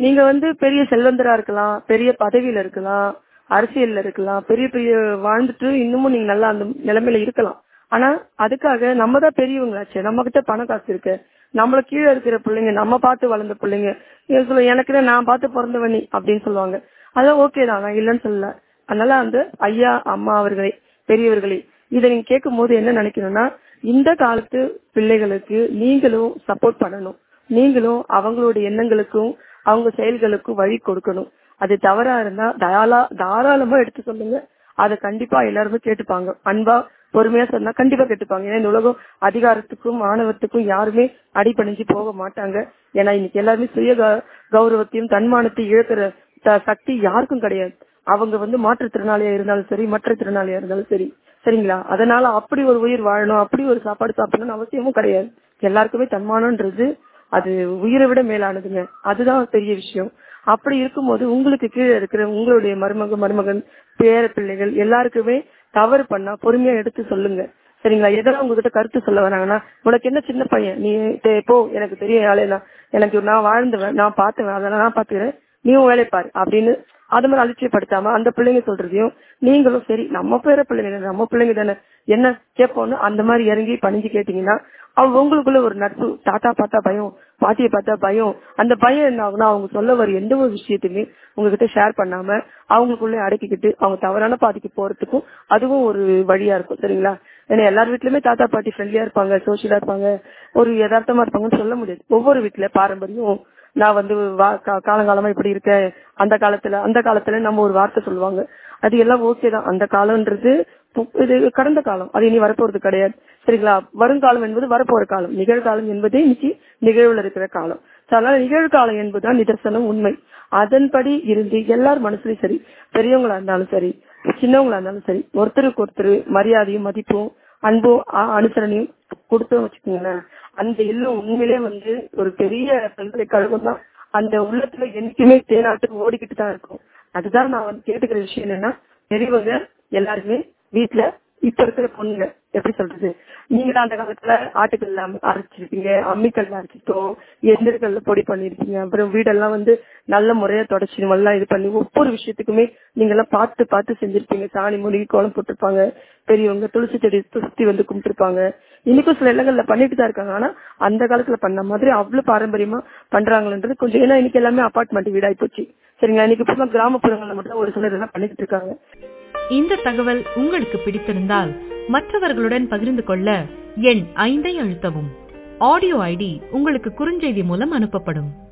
நீங்க வந்து பெரிய செல்வந்தரா இருக்கலாம் பெரிய பதவியில இருக்கலாம் அரசியல்ல இருக்கலாம் பெரிய பெரிய வாழ்ந்துட்டு இன்னமும் நீங்க நல்லா அந்த நிலைமையில இருக்கலாம் ஆனா அதுக்காக நம்ம தான் பெரியவங்களாச்சே நம்ம கிட்ட பணம் காசு இருக்கு நம்மள கீழே இருக்கிற பிள்ளைங்க நம்ம பார்த்து வளர்ந்த பிள்ளைங்க இவன் சொல்லுவா, எனக்கு தான் நான் பார்த்து பிறந்தவனி அப்படின்னு சொல்லுவாங்க அதான் ஓகே தான் நான் இல்லைன்னு சொல்லல அதனால அந்த ஐயா அம்மா அவர்களே பெரியவர்களே இதை நீங்க கேட்கும் போது என்ன நினைக்கணும்னா இந்த காலத்து பிள்ளைகளுக்கு நீங்களும் சப்போர்ட் பண்ணணும் நீங்களும் அவங்களோட எண்ணங்களுக்கும் அவங்க செயல்களுக்கும் வழி கொடுக்கணும் அது தவறா இருந்தா தயாலா தாராளமா எடுத்து சொல்லுங்க அதை கண்டிப்பா எல்லாருமே கேட்டுப்பாங்க அன்பா பொறுமையா சொன்னா கண்டிப்பா கேட்டுப்பாங்க ஏன்னா இந்த உலகம் அதிகாரத்துக்கும் மாணவத்துக்கும் யாருமே அடிபணிஞ்சு போக மாட்டாங்க ஏன்னா இன்னைக்கு எல்லாருமே சுய க- கௌரவத்தையும் தன்மானத்தையும் இழக்கிற த- சக்தி யாருக்கும் கிடையாது அவங்க வந்து மாற்றுத்திறனாளியா இருந்தாலும் சரி மற்ற திறனாளியா இருந்தாலும் சரி சரிங்களா அதனால அப்படி ஒரு உயிர் வாழணும் அப்படி ஒரு சாப்பாடு சாப்பிடணும்னு அவசியமும் கிடையாது எல்லாருக்குமே தன்மானம்ன்றது அது உயிரை விட மேலானதுங்க அதுதான் பெரிய விஷயம் அப்படி இருக்கும்போது உங்களுக்கு கீழே இருக்கிற உங்களுடைய மருமக மருமகன் பேர பிள்ளைகள் எல்லாருக்குமே தவறு பண்ணா பொறுமையா எடுத்து சொல்லுங்க சரிங்களா எதெல்லாம் உங்ககிட்ட கருத்து சொல்ல வராங்கன்னா உனக்கு என்ன சின்ன பையன் நீ டேய் போ எனக்கு தெரியும் வேலையா எனக்கு நான் வாழ்ந்தவன் நான் பார்த்தவன் அதெல்லாம் நான் பாத்துக்கிறேன் நீ உன் வேலையை பாரு அப்படின்னு அது மாதிரி அலட்சியப்படுத்தாம அந்த பிள்ளைங்க சொல்றதையும் நீங்களும் சரி நம்ம பேர பிள்ளைங்க தானே, நம்ம பிள்ளைங்க தானே என்ன கேட்போம்னு அந்த மாதிரி இறங்கி பணிஞ்சு கேட்டீங்கன்னா அவங்க உங்களுக்குள்ள ஒரு நட்பு தாத்தா பார்த்தா பயம் பாட்டியை பார்த்தா பயம் அந்த பயம் என்ன ஆகுனா அவங்க சொல்ல வர எந்த ஒரு விஷயத்தையுமே உங்ககிட்ட ஷேர் பண்ணாம அவங்களுக்குள்ளே அடக்கிக்கிட்டு அவங்க தவறான பாதைக்கு போறதுக்கும் அதுவும் ஒரு வழியா இருக்கும் சரிங்களா ஏன்னா எல்லார் வீட்லயுமே தாத்தா பாட்டி ஃப்ரெண்ட்லியா இருப்பாங்க சோசியலா இருப்பாங்க ஒரு யதார்த்தமா இருப்பாங்கன்னு சொல்ல முடியாது ஒவ்வொரு வீட்ல பாரம்பரியம் நான் வந்து வா- கா- காலங்காலமா இப்படி இருக்கேன் அந்த காலத்துல அந்த காலத்துல நம்ம ஒரு வார்த்தை சொல்லுவாங்க அது எல்லாம் ஓகே தான் அந்த காலம்ன்றது பு- இது கடந்த காலம் அது இனி வரப்போறது கிடையாது சரிங்களா வருங்காலம் என்பது வரப்போற காலம் நிகழ்காலம் என்பதே இன்னைக்கு நிகழ்வுல இருக்கிற காலம் So, அதனால நிகழ்காலம் என்பதுதான் நிதர்சனம் உண்மை அதன்படி இருந்து எல்லார் மனசுலயும் சரி பெரியவங்களா இருந்தாலும் சரி சின்னவங்களா இருந்தாலும் சரி ஒருத்தருக்கு ஒருத்தர் மரியாதையும் மதிப்பும் அன்பும் அ- அனுசரணையும் கொடுத்தோம் வச்சுக்கோங்களேன் அந்த இல்லம் உண்மையிலே வந்து ஒரு பெரிய பல்கலைக்கழகம் தான் அந்த உள்ளத்துல என்னைக்குமே தேனாட்டு ஓடிக்கிட்டு தான் இருக்கும் அதுதான் நான் வந்து கேட்டுக்கிற விஷயம் என்னன்னா பெரியவங்க எல்லாருமே வீட்டுல இப்ப இருக்கிற பொண்ணுங்க எப்படி சொல்றது நீங்க அந்த காலத்துல ஆட்டுக்கல்ல அம்- அரைச்சிருப்பீங்க அம்மிக்கல்ல அரைச்சிட்டோம் எந்திரக்கல்ல பொடி பண்ணிருப்பீங்க அப்புறம் வீடெல்லாம் வந்து நல்ல முறையா தொடச்சி நல்லா இது பண்ணி ஒவ்வொரு விஷயத்துக்குமே நீங்க எல்லாம் பார்த்து பார்த்து செஞ்சிருப்பீங்க சாணி மூலிகை கோலம் போட்டிருப்பாங்க பெரியவங்க துளசி செடி சுத்தி வந்து கும்பிட்டுருப்பாங்க இன்னைக்கும் சில இடங்கள்ல பண்ணிட்டு தான் இருக்காங்க ஆனா அந்த காலத்துல பண்ண மாதிரி அவ்வளவு பாரம்பரியமா பண்றாங்கன்றது கொஞ்சம் ஏன்னா இன்னைக்கு எல்லாமே அபார்ட்மெண்ட் வீடாயி போச்சு சரிங்களா இன்னைக்கு ஃபுல்லா கிராமப்புறங்கள்ல மட்டும் ஒரு சிலர் எல்லாம் பண்ணிட்டு இருக்காங்க இந்த தகவல் உங்களுக்கு பிடித்திருந்தால் மற்றவர்களுடன் பகிர்ந்து கொள்ள எண் ஐந்தை அழுத்தவும் ஆடியோ ஐடி உங்களுக்கு குறுஞ்செய்தி மூலம் அனுப்பப்படும்